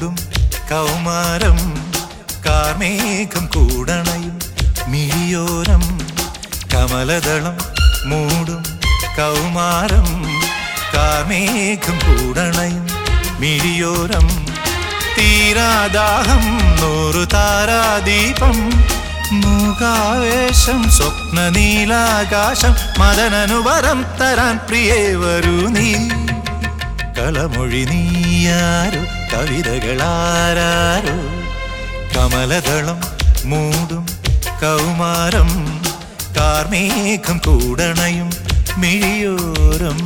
മൂടും കൗമാരം കാർമേഘം കൂടണയും മിഴിയോരം കമലദളം മൂടും കൗമാരം കാർമേഘം കൂടണയും മിഴിയോരം തീരാദാഹം നൂറു താരാദീപം മൂകാവേശം സ്വപ്ന നീലാകാശം മദനനുവരം തരാൻ പ്രിയേ വരൂ നീ കളമൊഴി നീയാരോ കവിതകളാരോ കമലദളം മൂടും കൗമാരം കാർമേഘം കൂടണയും മിഴിയോരം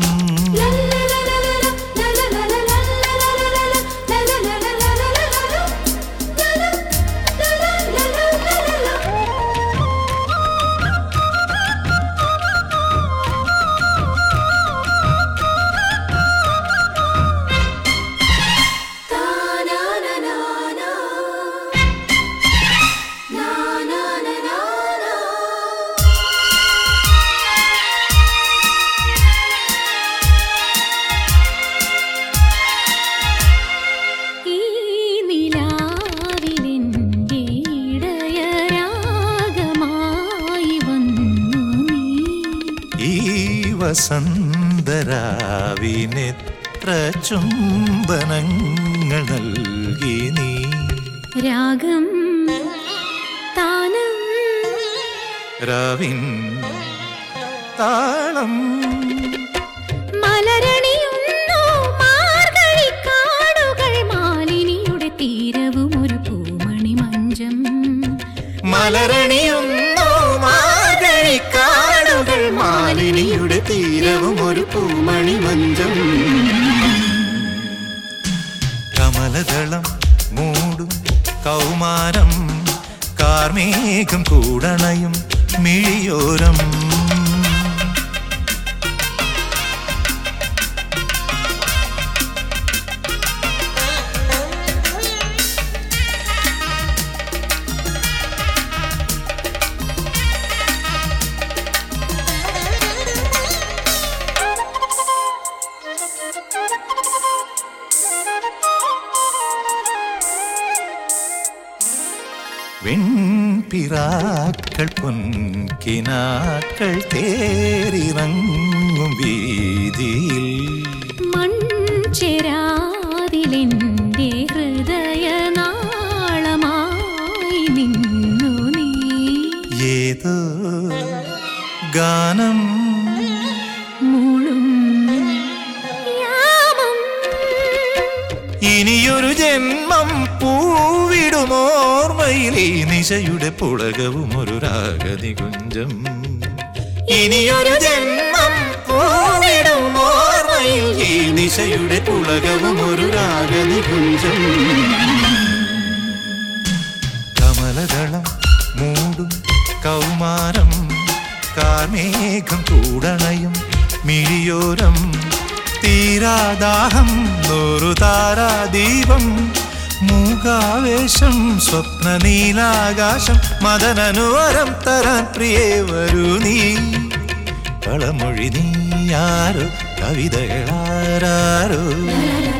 ഈ നിലാവിലെന്റെ ഇടയരാഗമായി വന്നു നീ ഈ വസന്തരാവിനെത്ര ചുംബനങ്ങൾ നൽകി നീ രാഗം താനം രാവിൻ താളം മലരണിയുന്നു മാർഗഴിക്കാടുകൾ മാലിനിയുടെ തീരവും ഒരു പൂമണി മഞ്ചം മലരണിയുന്നു മാർഗഴിക്കാടുകൾ മാലിനിയുടെ തീരവും ഒരു പൂമണി മഞ്ചം കമലദളം മൂടും കൗമാരം കാർമേഘം കൂടണയും മിഴിയോരം വെൺപിറാക്കൾ പൊൻകിനാക്കൾ തേരിറങ്ങും വീതിയിൽ മൺചെരാതിലെന്റെ ഹൃദയനാളമായി നിന്നു നീ ഏതോ ഗാനം മൂളും യാമം ഇനിയൊരു ജന്മം പൂവിടുമോർമ്മയിൽ ഈ നിശയുടെ പുളകവും ഒരു രാഗനികുഞ്ചം ഇനിയൊരു ജന്മം പൂവിടുമോർമ്മയിൽ ഈ നിശയുടെ പുളകവും ഒരു രാഗനികുഞ്ചം കമലദളം മൂടും കൗമാരം കാർമേഘം കൂടണയും മിഴിയോരം തീരാദാഹം നൂറു താരാദീപം മൂകാവേശം സ്വപ്ന നീലാകാശം മദനനുവരം തരാൻ പ്രിയേ വരൂ നീ കളമൊഴി നീയാരോ കവിതകളാരോ